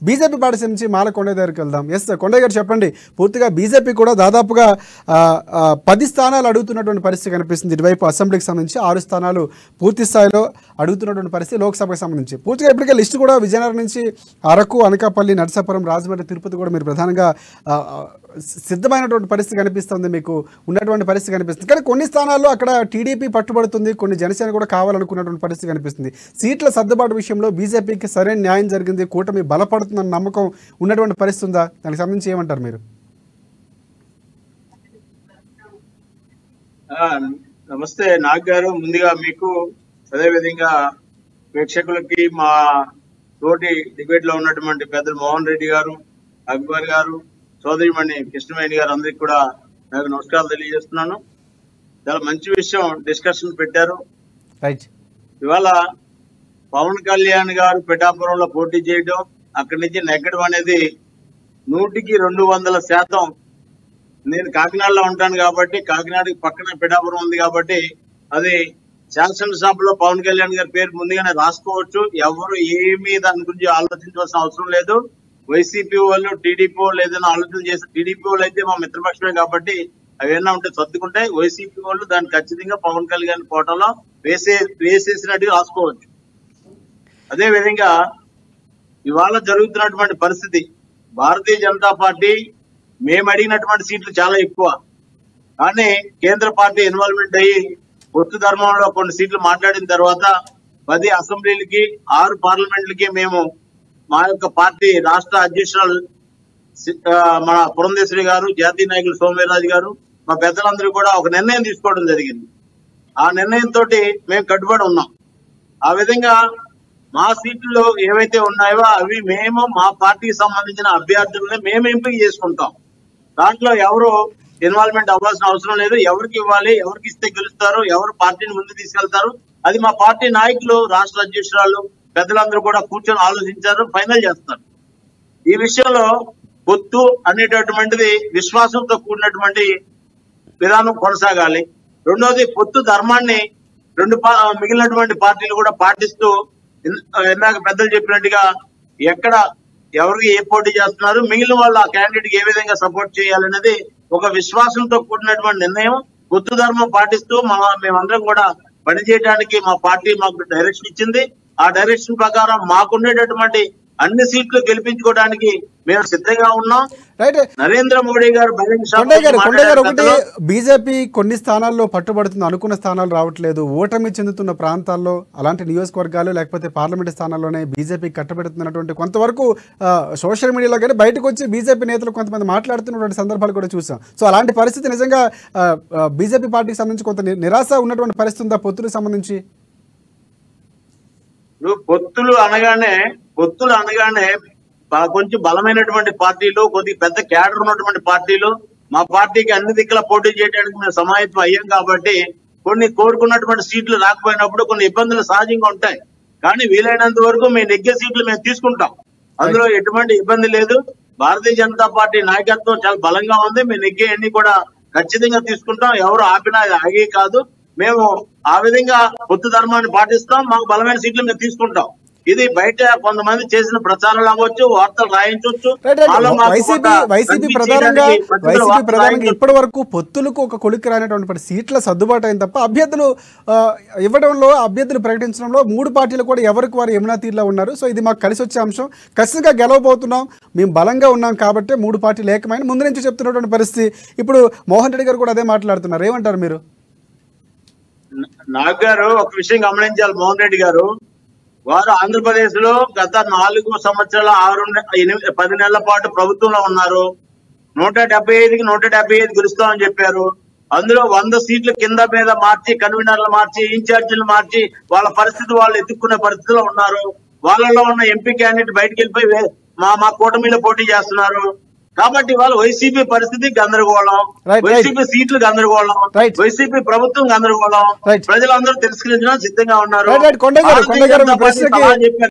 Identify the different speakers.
Speaker 1: BJP party నుంచి మాల కొండయ్య దగ్గరికి వెళ్దాం ఎస్ కొండయ్య గారు చెప్పండి పూర్తిగా బీజేపీ కూడా దాదాపుగా ఆ, ఆ, పది స్థానాలు అడుగుతున్నటువంటి పరిస్థితి కనిపిస్తుంది ఇటువైపు అసెంబ్లీకి సంబంధించి ఆరు స్థానాలు పూర్తి స్థాయిలో అడుగుతున్నటువంటి పరిస్థితి లోక్సభకు సంబంధించి పూర్తిగా ఇప్పటికే లిస్టు కూడా విజయనగరం నుంచి అరకు అనకాపల్లి నరసాపురం రాజమండ్రి తిరుపతి కూడా మీరు ప్రధానంగా ఆ, ఆ, సిద్ధమైనటువంటి పరిస్థితి కనిపిస్తుంది మీకు ఉన్నటువంటి పరిస్థితి కనిపిస్తుంది కానీ కొన్ని స్థానాల్లో అక్కడ టీడీపీ పట్టుబడుతుంది కొన్ని జనసేన కూడా కావాలనుకున్నటువంటి పరిస్థితి కనిపిస్తుంది సీట్ల సర్దుబాటు విషయంలో బీజేపీకి సరైన న్యాయం జరిగింది కూటమి బలపడుతుందన్న నమ్మకం ఉన్నటువంటి పరిస్థితి ఉందా దానికి సంబంధించి ఏమంటారు మీరు
Speaker 2: ఆ, నమస్తే నాగ్ గారు ముందుగా మీకు అదే విధంగా ప్రేక్షకులకి మా తోటి డిబేట్ లో ఉన్నటువంటి పెద్దలు మోహన్ రెడ్డి గారు అక్బర్ గారు సోదరిమణి కృష్ణవేణి గారు అందరికి కూడా నాకు నమస్కారాలు తెలియజేస్తున్నాను చాలా మంచి విషయం డిస్కషన్ పెట్టారు
Speaker 1: రైట్
Speaker 2: ఇవాళ పవన్ కళ్యాణ్ గారు పిఠాపురంలో పోటీ చేయడం అక్కడి నుంచి నెగ్గడం అనేది నూటికి రెండు వందల శాతం నేను కాకినాడలో ఉంటాను కాబట్టి కాకినాడకి పక్కన పిఠాపురం ఉంది కాబట్టి అది శాసనసభలో పవన్ కళ్యాణ్ గారి పేరు ముందుగానే రాసుకోవచ్చు ఎవరు ఏమీ దాని గురించి ఆలోచించవలసిన అవసరం లేదు వైసీపీ వాళ్ళు టీడీపీ వాళ్ళు ఏదైనా ఆలోచన చేసి టీడీపీ వాళ్ళు అయితే మా మిత్రపక్షమే కాబట్టి అవి ఏమైనా ఉంటే సర్దుకుంటే వైసీపీ వాళ్ళు దాన్ని ఖచ్చితంగా పవన్ కళ్యాణ్ కోటలో వేసే వేసేసినట్టుగా రాసుకోవచ్చు అదే విధంగా ఇవాళ జరుగుతున్నటువంటి పరిస్థితి భారతీయ జనతా పార్టీ మేము అడిగినటువంటి సీట్లు చాలా ఎక్కువ కానీ కేంద్ర పార్టీ ఇన్వాల్వ్మెంట్ అయ్యి పొత్తు ధర్మంలో కొన్ని సీట్లు మాట్లాడిన తర్వాత పది అసెంబ్లీలకి ఆరు పార్లమెంట్లకి మేము మా యొక్క పార్టీ రాష్ట్ర అధ్యక్షురాలు సి- ఆ, మన పురంధేశ్వరి గారు జాతీయ నాయకులు సోమవీర్రాజు గారు మా పెద్దలందరూ కూడా ఒక నిర్ణయం తీసుకోవడం జరిగింది ఆ నిర్ణయంతో మేము కట్టుబడి ఉన్నాం ఆ విధంగా మా సీట్లు ఏవైతే ఉన్నాయో అవి మేము మా పార్టీకి సంబంధించిన అభ్యర్థులనే మేము ఎంపిక చేసుకుంటాం దాంట్లో ఎవరు ఇన్వాల్వ్మెంట్ అవ్వాల్సిన అవసరం లేదు ఎవరికి ఇవ్వాలి ఎవరికి ఇస్తే గెలుస్తారు ఎవరు పార్టీని ముందు తీసుకెళ్తారు అది మా పార్టీ నాయకులు రాష్ట్ర అధ్యక్షురాలు పెద్దలందరూ కూడా కూర్చొని ఆలోచించారు ఫైనల్ చేస్తారు ఈ విషయంలో పొత్తు అనేటటువంటిది విశ్వాసంతో కూడినటువంటి విధానం కొనసాగాలి రెండోది పొత్తు ధర్మాన్ని రెండు పా- మిగిలినటువంటి పార్టీలు కూడా పాటిస్తూ ఇన్- ఇందాక పెద్దలు చెప్పినట్టుగా ఎక్కడ ఎవరికి ఏ పోటీ చేస్తున్నారు మిగిలిన వాళ్ళు ఆ క్యాండిడేట్ ఏ విధంగా సపోర్ట్ చేయాలనేది ఒక విశ్వాసంతో కూడినటువంటి నిర్ణయం పొత్తు ధర్మం పాటిస్తూ మన మేమందరం కూడా పనిచేయడానికి మా పార్టీ మాకు డైరెక్షన్ ఇచ్చింది ఆ డైరెక్షన్ ప్రకారం మాకుండేటటువంటి అన్ని సీట్లు గెలిపించుకోవడానికి మేము సిద్ధంగా ఉన్నాం
Speaker 1: రైట్
Speaker 2: నరేంద్ర మోడీ గారు బహిరంగ సభలో
Speaker 1: కొండయ్య గారు కొండయ్య గారు ఒకటి
Speaker 2: మాట్లాడే
Speaker 1: బీజేపీ కొన్ని స్థానాల్లో పట్టుబడుతుంది అనుకున్న స్థానాలు రావట్లేదు ఓటమి చెందుతున్న ప్రాంతాల్లో అలాంటి నియోజకవర్గాలు లేకపోతే పార్లమెంట్ స్థానాల్లోనే బీజేపీ కట్టబెడుతున్నటువంటి కొంతవరకు ఆ, సోషల్ మీడియాలో కానీ బయటకు వచ్చి బీజేపీ నేతలు కొంతమంది మాట్లాడుతున్నటువంటి సందర్భాలు కూడా చూసాం సో అలాంటి పరిస్థితి నిజంగా ఆ, ఆ, బీజేపీ పార్టీకి సంబంధించి కొంత ని- నిరాశ ఉన్నటువంటి పరిస్థితి ఉందా పొత్తులకు సంబంధించి
Speaker 2: ఇప్పుడు పొత్తులు అనగానే పొత్తులు అనగానే బ- కొంచెం బలమైనటువంటి పార్టీలు కొద్దిగా పెద్ద క్యాడర్ ఉన్నటువంటి పార్టీలు మా పార్టీకి అన్ని దిక్కుల పోటీ చేయడానికి మేము సమాయత్తం అయ్యాం కాబట్టి కొన్ని కోరుకున్నటువంటి సీట్లు రాకపోయినప్పుడు కొన్ని ఇబ్బందులు సహజంగా ఉంటాయి కానీ వీలైనంత వరకు మేము నెగ్గే సీట్లు మేము తీసుకుంటాం అందులో ఎటువంటి ఇబ్బంది లేదు భారతీయ జనతా పార్టీ నాయకత్వం చాలా బలంగా ఉంది మేము నెగ్గే అన్ని కూడా ఖచ్చితంగా తీసుకుంటాం ఎవరు ఆపినా అది ఆగే కాదు మేము ఆ విధంగా పొత్తు ధర్మాన్ని పాటిస్తాం మాకు బలమైన సీట్లు మేము తీసుకుంటాం ఇది బయట కొంతమంది చేసిన ప్రచారాలు అవ్వచ్చు వార్తలు రాయించవచ్చు
Speaker 1: రైట్ రైట్.
Speaker 2: మాలో మాకు
Speaker 1: వైసీపీ
Speaker 2: కొంత
Speaker 1: వైసీపీ
Speaker 2: కనిపించడానికి
Speaker 1: ప్రధానంగా
Speaker 2: పద్ధతులు
Speaker 1: వైసీపీ
Speaker 2: వార్తలు
Speaker 1: ప్రధానంగా
Speaker 2: రాయించవచ్చు.
Speaker 1: ఇప్పటి వరకు పొత్తులకు ఒక కొలిక్కి రానటువంటి సీట్ల సర్దుబాటు అయింది తప్ప అభ్యర్థులు ఆ, ఇవ్వడంలో అభ్యర్థులు ప్రకటించడంలో మూడు పార్టీలు కూడా ఎవరికి వారు యమునా తీరులో ఉన్నారు సో ఇది మాకు కలిసి వచ్చే అంశం ఖచ్చితంగా గెలవబోతున్నాం మేము బలంగా ఉన్నాం కాబట్టి మూడు పార్టీలు ఏకమైన ముందు నుంచి చెప్తున్నటువంటి పరిస్థితి ఇప్పుడు మోహన్ రెడ్డి గారు కూడా అదే మాట్లాడుతున్నారు ఏమంటారు మీరు
Speaker 2: నాగ్ గారు ఒక విషయం గమనించాలి మోహన్ రెడ్డి గారు వారు ఆంధ్రప్రదేశ్ లో గత నాలుగు సంవత్సరాల ఆరు నె- ఎనిమిది పది నెలల పాటు ప్రభుత్వంలో ఉన్నారు నూట డెబ్బై ఐదుకి నూట డెబ్బై ఐదు గెలుస్తామని చెప్పారు అందులో వంద సీట్లు కింద మీద మార్చి కన్వీనర్లు మార్చి ఇన్ఛార్జీలు మార్చి వాళ్ళ పరిస్థితి వాళ్ళు ఎత్తుక్కునే పరిస్థితిలో ఉన్నారు వాళ్ళలో ఉన్న ఎంపీ క్యాండిడేట్ బయటకు వెళ్ళిపోయి వే- మా మా కూటమిలో పోటీ చేస్తున్నారు కాబట్టి వాళ్ళ వైసీపీ పరిస్థితి గందరగోళం
Speaker 1: Right, right.
Speaker 2: వైసీపీ సీట్లు గందరగోళం
Speaker 1: Right.
Speaker 2: వైసీపీ ప్రభుత్వం గందరగోళం
Speaker 1: Right.
Speaker 2: ప్రజలందరూ తిరస్కరించడం సిద్ధంగా ఉన్నారు
Speaker 1: రైట్ రైట్ కొండ గారు కొండ గారు మీ
Speaker 2: భారతీయ జనతా పార్టీ
Speaker 1: ప్రశ్నకి
Speaker 2: సమాధానం చెప్పారు